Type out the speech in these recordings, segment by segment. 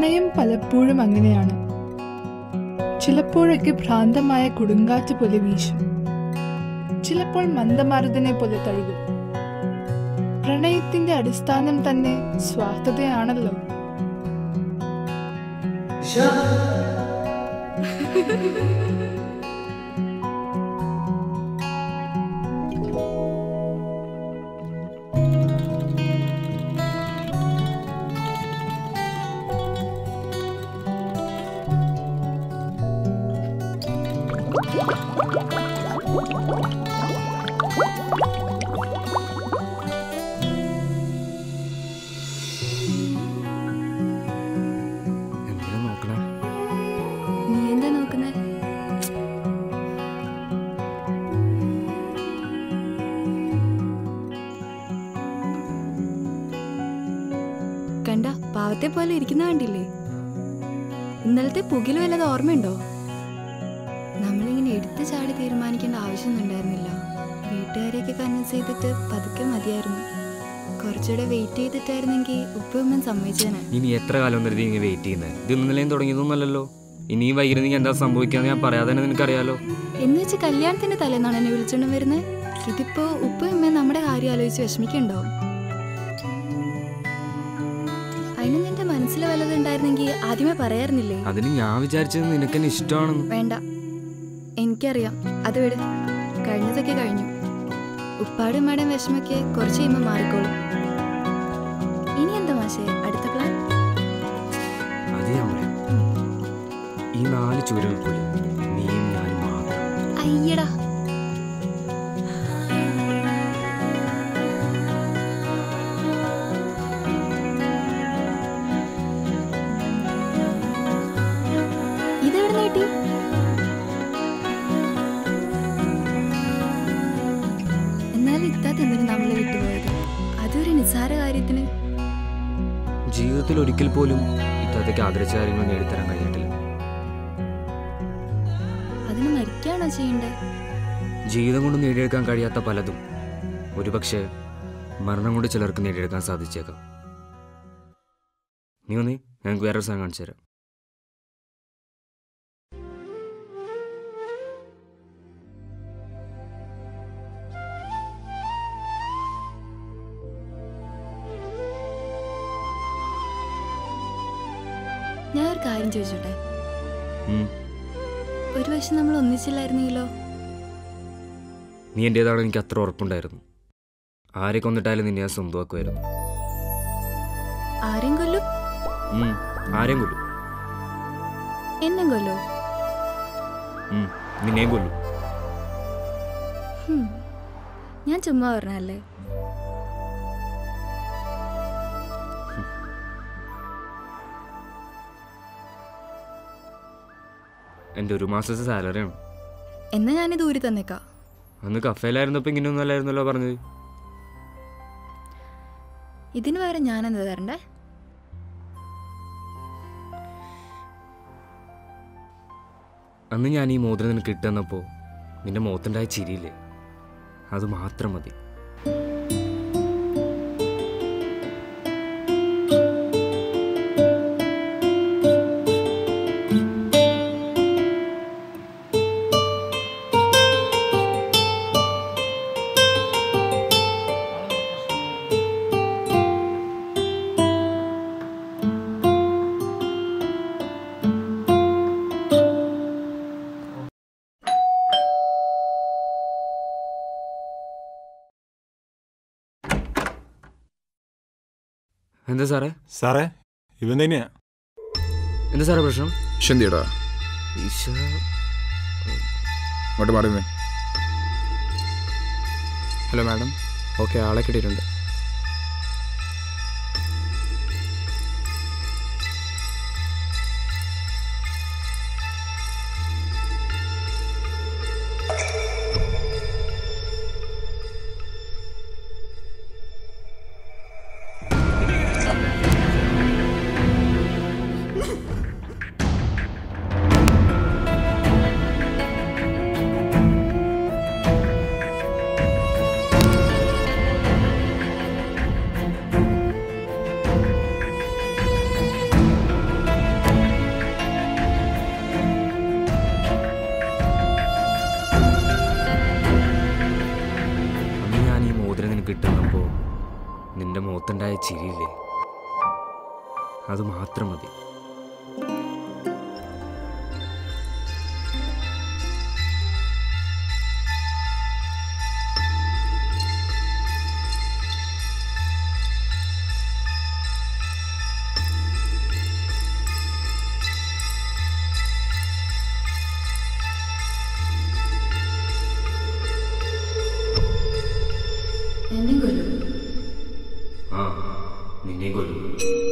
പ്രണയം പലപ്പോഴും അങ്ങനെയാണ് ചിലപ്പോഴൊക്കെ ഭ്രാന്തമായ കൊടുങ്കാറ്റ് പോലെ വീശും ചിലപ്പോൾ മന്ദമാരുതനെ പോലെ തഴുകും പ്രണയത്തിന്റെ അടിസ്ഥാനം തന്നെ സ്വാർത്ഥതയാണല്ലോ എന്തിനാ നോക്കണേ നീ എന്താ നോക്കുന്നേ കണ്ട പാവത്തെ പോലെ ഇരിക്കുന്ന കണ്ടില്ലേ ഇന്നലത്തെ പുകില് വല്ലത് ഓർമ്മയുണ്ടോ നമ്മളിങ്ങനെ എടുത്തു ചാടി തീരുമാനിക്കേണ്ട ആവശ്യമൊന്നും ഉണ്ടായിരുന്നില്ല വീട്ടുകാരെയൊക്കെ കൺവിൻസ് ചെയ്തിട്ട് പതുക്കെ മതിയായിരുന്നു കുറച്ചുകൂടെ വെയിറ്റ് ചെയ്തിട്ടായിരുന്നെങ്കിൽ ഉപ്പയമ്മൻ സമ്മതിച്ചേനെ ഇനി എത്ര കാലം നിർത്തി ഇങ്ങനെ വെയിറ്റ് ചെയ്യുന്നത് ഇത് ഇന്നലെയും തുടങ്ങിയതൊന്നുമല്ലല്ലോ ഇനിയും വൈകുന്നെങ്കിൽ എന്താ സംഭവിക്കാന്ന് ഞാൻ പറയാതെ തന്നെ നിനക്കറിയാലോ എന്ന് വെച്ച് കല്യാണത്തിന്റെ തലേന്നാണ് എന്നെ വിളിച്ചോണ്ട് വരുന്നത് ഇതിപ്പോ ഉപ്പയമ്മ നമ്മുടെ കാര്യം ആലോചിച്ച് വിഷമിക്കണ്ടോ അതിന് നിന്റെ മനസ്സിൽ വല്ലതും ഉണ്ടായിരുന്നെങ്കിൽ ആദ്യമേ പറയാറുന്നില്ലേ അതിന് ഞാൻ വിചാരിച്ചത് നിനക്ക് എന്നെ ഇഷ്ടമാണെന്ന് വേണ്ട എനിക്കറിയാം അത് വിട് കഴിഞ്ഞതൊക്കെ കഴിഞ്ഞു ഉപ്പാടും ഉമ്മാടും വിഷമൊക്കെ കുറച്ച് കഴിയുമ്പോൾ മാറിക്കോളും ഇനി എന്താ മാഷേ അടുത്ത പ്ലാൻ അത് ഞാൻ പറയാം ഈ നാല് ചുവരുകൾക്കുള്ളിൽ നീയും ഞാനും മാത്രം അയ്യടാ ഇതെവിടെ കിട്ടി എന്നാലും ഇത്താത്ത എന്തിനു നമ്മളെ വിട്ടുപോയത് അതൊരു നിസ്സാര കാര്യത്തിന് ജീവിതത്തിൽ ഒരിക്കൽ പോലും ഇത്തരത്തേക്ക് ആഗ്രഹിച്ച കാര്യങ്ങൾ നേടിത്തരാൻ കഴിഞ്ഞിട്ടില്ല അതിന് മരിക്കാണോ ചെയ്യണ്ടേ ജീവിതം കൊണ്ട് നേടിയെടുക്കാൻ കഴിയാത്ത പലതും ഒരുപക്ഷെ മരണം കൊണ്ട് ചിലർക്ക് നേടിയെടുക്കാൻ സാധിച്ചേക്കാം നീ വന്നേ ഞങ്ങൾക്ക് വേറൊരു സാധനം കാണിച്ചു തരാം ഞാൻ ഒരു കാര്യം ചോദിച്ചോട്ടെ ഉം. ഒരു പക്ഷെ നമ്മൾ ഒന്നിച്ചില്ലായിരുന്നെങ്കിലോ നീ എൻ്റേതാണ് എനിക്ക് അത്ര ഉറപ്പുണ്ടായിരുന്നു ആരെ കൊന്നിട്ടാലും നിന്നെ ഞാൻ സ്വന്തമാക്കുമായിരുന്നു ആരെയും കൊല്ലും ഉം, ആരെയും കൊല്ലും എന്നെ കൊല്ലോ ഉം, നിന്നെയും കൊല്ലും ഹും. ഞാൻ ചുമ്മാ പറഞ്ഞല്ലേ എൻ്റെ ഒരു മാസത്തെ സാലറിയാണ് എന്നാ ഞാനിത് ഊരി തന്നേക്കാം അന്ന് കഫേലായിരുന്നപ്പോൾ ഇങ്ങനെയൊന്നും അല്ലായിരുന്നല്ലോ പറഞ്ഞത് ഇതിന് പകരം ഞാൻ എന്താ തരണ്ടേ അന്ന് ഞാൻ ഈ മോതിരം നിനക്ക് ഇട്ടുതന്നപ്പോൾ നിന്റെ മുഖത്തുണ്ടായ ചിരിയില്ലേ അത് മാത്രം മതി എന്താ സാറേ സാറേ ഇവൻ തന്നെയാ എന്താ സാറേ പ്രശ്നം ശന്തിയടാ ഈശ്വര ഇങ്ങോട്ട് മാറുന്നേ ഹലോ മാഡം ഓക്കെ ആളെ കിട്ടിയിട്ടുണ്ട് നിന്റെ മുഖത്തുണ്ടായ ചിരിയില്ലേ അത് മാത്രം മതി എന്നെ കൊല്ലും ആ നിന്നെ കൊല്ലും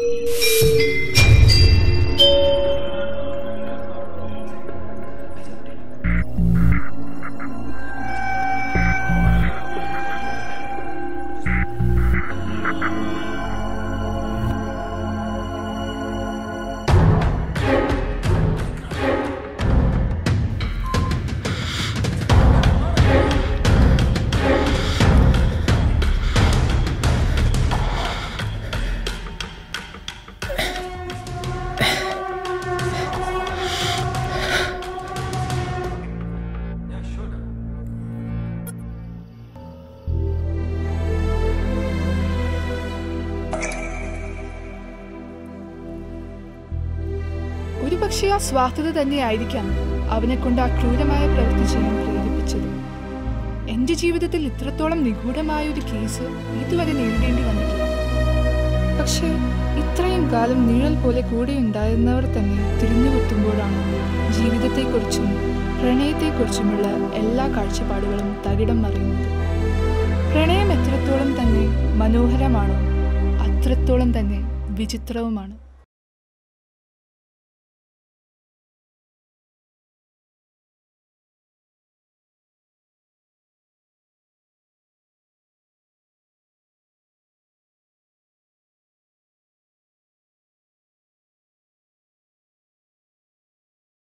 ഒരുപക്ഷെ ആ സ്വാർത്ഥത തന്നെയായിരിക്കാം അവനെ കൊണ്ട് ആ ക്രൂരമായ പ്രവൃത്തി ചെയ്യാൻ പ്രേരിപ്പിച്ചത് എന്റെ ജീവിതത്തിൽ ഇത്രത്തോളം നിഗൂഢമായ ഒരു കേസ് ഇതുവരെ നേരിടേണ്ടി വന്നിട്ടില്ല പക്ഷേ ഇത്രയും കാലം നിഴൽ പോലെ കൂടെ ഉണ്ടായിരുന്നവർ തന്നെ തിരിഞ്ഞുകുത്തുമ്പോഴാണ് ജീവിതത്തെക്കുറിച്ചും പ്രണയത്തെക്കുറിച്ചുമുള്ള എല്ലാ കാഴ്ചപ്പാടുകളും തകിടം മറിയുന്നത് പ്രണയം എത്രത്തോളം തന്നെ മനോഹരമാണോ അത്രത്തോളം തന്നെ വിചിത്രവുമാണ്